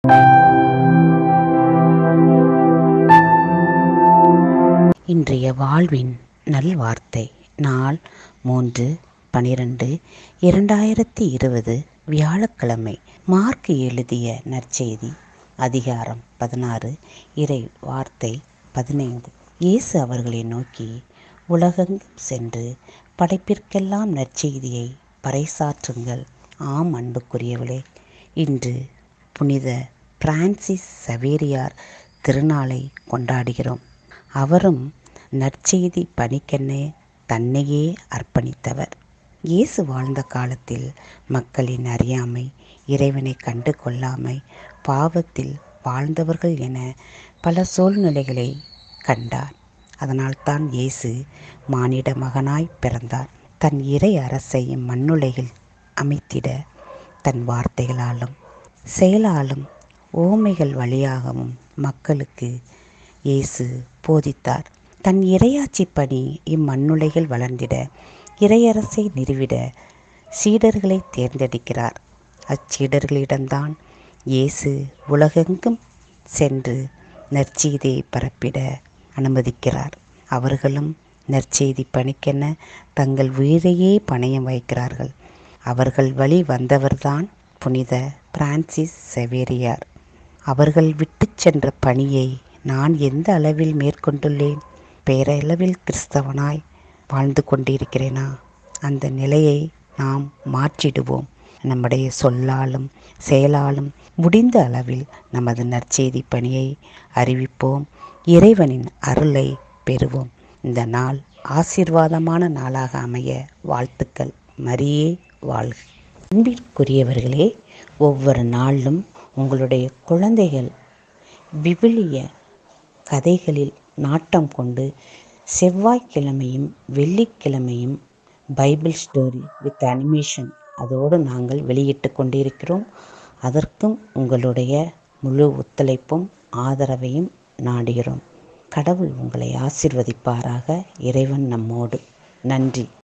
இன்றைய வாழ்வின் நல்வார்த்தை நாள் மூன்று பனிரெண்டு இரண்டாயிரத்தி இருபது வியாழக்கிழமை மார்க் எழுதிய நற்செய்தி அதிகாரம் பதினாறு இறை வார்த்தை பதினைந்து இயேசு அவர்களை நோக்கி உலகெங்கும் சென்று படைப்பிற்கெல்லாம் நற்செய்தியை பறைசாற்றுங்கள் ஆம் அன்புக்குரியவளே இன்று புனித பிரான்சிஸ் சவேரியார் திருநாளை கொண்டாடுகிறோம் அவரும் நற்செய்தி பணிக்கென்னே தன்னையே அர்ப்பணித்தவர் இயேசு வாழ்ந்த காலத்தில் மக்களின் அறியாமை இறைவனை கண்டு கொள்ளாமை பாவத்தில் வாழ்ந்தவர்கள் என பல சூழ்நிலைகளை கண்டார் அதனால்தான் இயேசு மானிட மகனாய் பிறந்தார் தன் இறை அரசை மண்ணுலகில் அமைத்திட தன் வார்த்தைகளாலும் செயலாலும் ஓமைகள் வழியாகவும் மக்களுக்கு இயேசு போதித்தார் தன் இறையாட்சி பணி இம்மண்ணுலகில் வளர்ந்திட இறையரசை நிறுவிட சீடர்களை தேர்ந்தெடுக்கிறார் அச்சீடர்களிடம்தான் இயேசு உலகெங்கும் சென்று நற்செய்தியை பரப்பிட அனுமதிக்கிறார் அவர்களும் நற்செய்தி பணிக்கென தங்கள் உயிரையே பணயம் வைக்கிறார்கள் அவர்கள் வழி வந்தவர்தான் புனித பிரான்சிஸ் செவேரியார் அவர்கள் விட்டு சென்ற பணியை நான் எந்த அளவில் மேற்கொண்டுள்ளேன் பேரளவில் கிறிஸ்தவனாய் வாழ்ந்து கொண்டிருக்கிறேனா அந்த நிலையை நாம் மாற்றிடுவோம் நம்முடைய சொல்லாலும் செயலாலும் முடிந்த அளவில் நமது நற்செய்தி பணியை அறிவிப்போம் இறைவனின் அருளை பெறுவோம் இந்த நாள் ஆசீர்வாதமான நாளாக அமைய வாழ்த்துக்கள் மரியே வாழ்க அன்பிற்குரியவர்களே ஒவ்வொரு நாளிலும் உங்களுடைய குழந்தைகள் விவிலிய கதைகளில் நாட்டம் கொண்டு செவ்வாய்க்கிழமையும் வெள்ளிக்கிழமையும் பைபிள் ஸ்டோரி வித் அனிமேஷன் அதோடு நாங்கள் வெளியிட்டு கொண்டிருக்கிறோம் அதற்கும் உங்களுடைய முழு ஒத்துழைப்பும் ஆதரவையும் நாடுகிறோம் கடவுள் உங்களை ஆசிர்வதிப்பாராக இறைவன் நம்மோடு நன்றி